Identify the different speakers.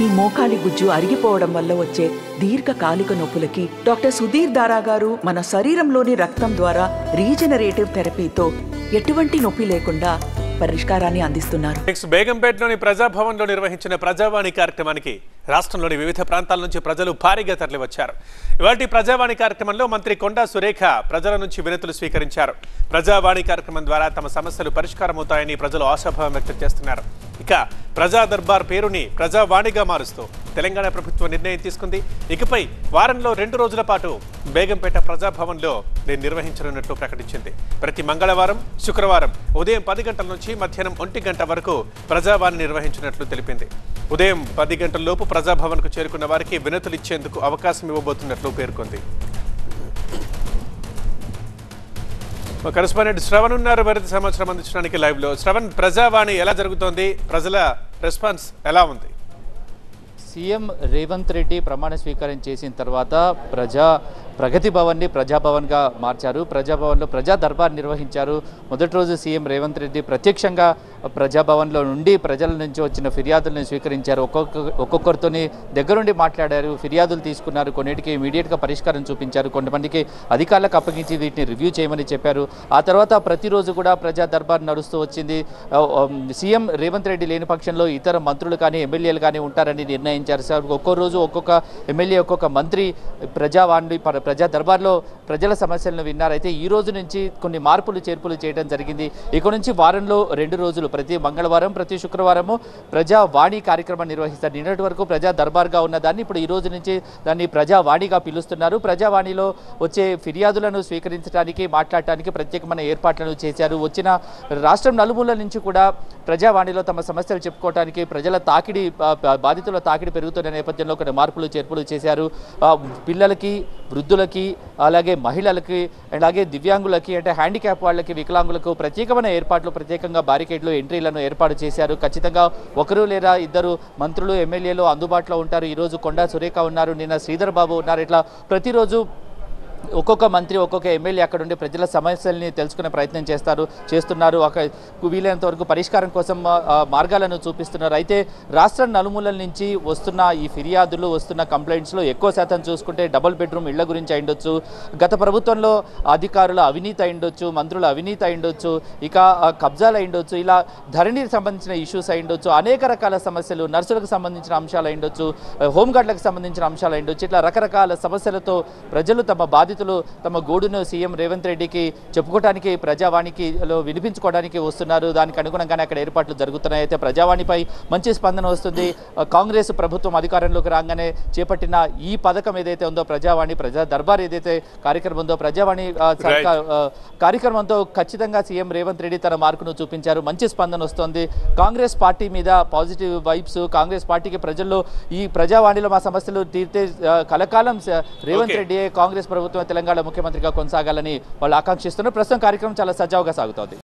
Speaker 1: మీ మోకాలి గుజ్జు అరిగిపోవడం వల్ల వచ్చే దీర్ఘకాలిక నొప్పులకి డాక్టర్ సుధీర్ దారా గారు మన శరీరంలోని రక్తం ద్వారా రీజనరేటివ్ థెరపీతో ఎటువంటి నొప్పి లేకుండా పరిష్కారాన్ని అందిస్తున్నారు
Speaker 2: నెక్స్ట్ బేగంపేటలోని ప్రజాభవన్లో నిర్వహించిన ప్రజావాణి కార్యక్రమానికి రాష్ట్రంలోని వివిధ ప్రాంతాల నుంచి ప్రజలు భారీగా తరలివచ్చారు ఇవాటి ప్రజావాణి కార్యక్రమంలో మంత్రి కొండా సురేఖ ప్రజల నుంచి వినతులు స్వీకరించారు ప్రజావాణి కార్యక్రమం ద్వారా తమ సమస్యలు పరిష్కారమవుతాయని ప్రజలు ఆశాభావం వ్యక్తం చేస్తున్నారు ఇక ప్రజా దర్బార్ పేరుని ప్రజావాణిగా మారుస్తూ తెలంగాణ ప్రభుత్వం నిర్ణయం తీసుకుంది ఇకపై వారంలో రెండు రోజుల పాటు బేగంపేట ప్రజాభవన్లో నేను నిర్వహించనున్నట్లు ప్రకటించింది ప్రతి మంగళవారం శుక్రవారం ఉదయం పది గంటల నుంచి మధ్యాహ్నం ఒంటి గంట వరకు ప్రజావాణి నిర్వహించినట్లు తెలిపింది ఉదయం పది గంటల లోపు ప్రజాభవన్కు చేరుకున్న వారికి వినతులు ఇచ్చేందుకు అవకాశం ఇవ్వబోతున్నట్లు పేర్కొంది మా కరెస్పాండెంట్ శ్రవణ్ ఉన్నారు మరింత సమాచారం అందించడానికి లైవ్ లో శ్రవణ్ ప్రజావాణి ఎలా జరుగుతోంది ప్రజల రెస్పాన్స్ ఎలా ఉంది
Speaker 3: సీఎం రేవంత్ రెడ్డి ప్రమాణ స్వీకారం చేసిన తర్వాత ప్రజా ప్రగతి భవన్ని ప్రజాభవన్గా మార్చారు ప్రజాభవన్లో ప్రజా దర్బార్ నిర్వహించారు మొదటి రోజు సీఎం రేవంత్ రెడ్డి ప్రత్యక్షంగా ప్రజాభవన్లో నుండి ప్రజల నుంచి వచ్చిన ఫిర్యాదులను స్వీకరించారు ఒక్కొక్క ఒక్కొక్కరితోని దగ్గరుండి మాట్లాడారు ఫిర్యాదులు తీసుకున్నారు కొన్నిటికి ఇమీడియట్గా పరిష్కారం చూపించారు కొంతమందికి అధికారులకు అప్పగించి వీటిని రివ్యూ చేయమని చెప్పారు ఆ తర్వాత ప్రతిరోజు కూడా ప్రజా దర్బార్ నడుస్తూ వచ్చింది ఆ, ఆ, సీఎం రేవంత్ రెడ్డి లేని పక్షంలో ఇతర మంత్రులు కానీ ఎమ్మెల్యేలు కానీ ఉంటారని నిర్ణయించారు సార్ ఒక్కో రోజు ఒక్కొక్క ఎమ్మెల్యే ఒక్కొక్క మంత్రి ప్రజావాణి ప- ప్రజా దర్బార్లో ప్రజల సమస్యలను విన్నారు అయితే ఈ రోజు నుంచి కొన్ని మార్పులు చేర్పులు చేయడం జరిగింది ఇక నుంచి వారంలో రెండు రోజులు ప్రతి మంగళవారం ప్రతి శుక్రవారము ప్రజావాణి కార్యక్రమం నిర్వహిస్తారు నిన్నటి వరకు ప్రజా దర్బార్గా ఉన్న దాన్ని ఇప్పుడు ఈ రోజు నుంచి దాన్ని ప్రజావాణిగా పిలుస్తున్నారు ప్రజావాణిలో వచ్చే ఫిర్యాదులను స్వీకరించడానికి మాట్లాడటానికి ప్రత్యేకమైన ఏర్పాట్లను చేశారు వచ్చిన రాష్ట్రం నలుమూలల నుంచి కూడా ప్రజావాణిలో తమ సమస్యలు చెప్పుకోవడానికి ప్రజల తాకిడి ఆ, ఆ, బాధితుల తాకిడి పెరుగుతున్న నేపథ్యంలో కొన్ని మార్పులు చేర్పులు చేశారు ఆ, పిల్లలకి వృద్ధులకి అలాగే మహిళలకి అలాగే దివ్యాంగులకి అంటే హ్యాండిక్యాప్ వాళ్ళకి వికలాంగులకు ప్రత్యేకమైన ఏర్పాట్లు ప్రత్యేకంగా బారికేడ్లు ఎంట్రీలను ఏర్పాటు చేశారు ఖచ్చితంగా ఒకరు లేదా ఇద్దరు మంత్రులు ఎమ్మెల్యేలు అందుబాటులో ఉంటారు ఈరోజు కొండా సురేఖ ఉన్నారు నిన్న శ్రీధర్ బాబు ఉన్నారు ఇట్లా ప్రతిరోజు ఒక్కొక్క మంత్రి ఒక్కొక్క ఎమ్మెల్యే అక్కడ ఉండి ప్రజల సమస్యల్ని తెలుసుకునే ప్రయత్నం చేస్తారు చేస్తున్నారు ఒక వీలైనంత వరకు పరిష్కారం కోసం ఆ, మార్గాలను చూపిస్తున్నారు అయితే రాష్ట్రం నలుమూలల నుంచి వస్తున్న ఈ ఫిర్యాదులు వస్తున్న కంప్లైంట్స్లో ఎక్కువ శాతం చూసుకుంటే డబుల్ బెడ్రూమ్ ఇళ్ల గురించి అయిండొచ్చు గత ప్రభుత్వంలో అధికారుల అవినీతి అయిండొచ్చు మంత్రుల అవినీతి అయిండొచ్చు ఇక ఆ, కబ్జాలు అయిండొచ్చు ఇలా ధరణికి సంబంధించిన ఇష్యూస్ అయిండొచ్చు అనేక రకాల సమస్యలు నర్సులకు సంబంధించిన అంశాలు అయిండొచ్చు హోంగార్డులకు సంబంధించిన అంశాలు అయిండొచ్చు ఇట్లా రకరకాల సమస్యలతో ప్రజలు తమ బాధితులు తమ గోడును సీఎం రేవంత్ రెడ్డికి చెప్పుకోవడానికి ప్రజావాణికి లో వినిపించుకోవడానికి వస్తున్నారు దానికి అనుగుణంగానే అక్కడ ఏర్పాట్లు జరుగుతున్నాయి అయితే ప్రజావాణిపై మంచి స్పందన వస్తుంది ఆ, కాంగ్రెస్ ప్రభుత్వం అధికారంలోకి రాగానే చేపట్టిన ఈ పథకం ఏదైతే ఉందో ప్రజావాణి ప్రజా దర్బార్ ఏదైతే కార్యక్రమం ఉందో ప్రజావాణి ఆ, సర్కార్ ఆ, కార్యక్రమంతో ఖచ్చితంగా సీఎం రేవంత్ రెడ్డి తన మార్కును చూపించారు మంచి స్పందన వస్తోంది కాంగ్రెస్ పార్టీ మీద పాజిటివ్ వైబ్స్ కాంగ్రెస్ పార్టీకి ప్రజల్లో ఈ ప్రజావాణిలో మా సమస్యలు తీర్తే ఆ, కలకాలం స- రేవంత్
Speaker 2: Okay.
Speaker 3: రెడ్డి కాంగ్రెస్ ప్రభుత్వం తెలంగాణ ముఖ్యమంత్రిగా కొనసాగాలని వాళ్ళు ఆకాంక్షిస్తున్నారు ప్రస్తుతం కార్యక్రమం చాలా సజావుగా సాగుతోంది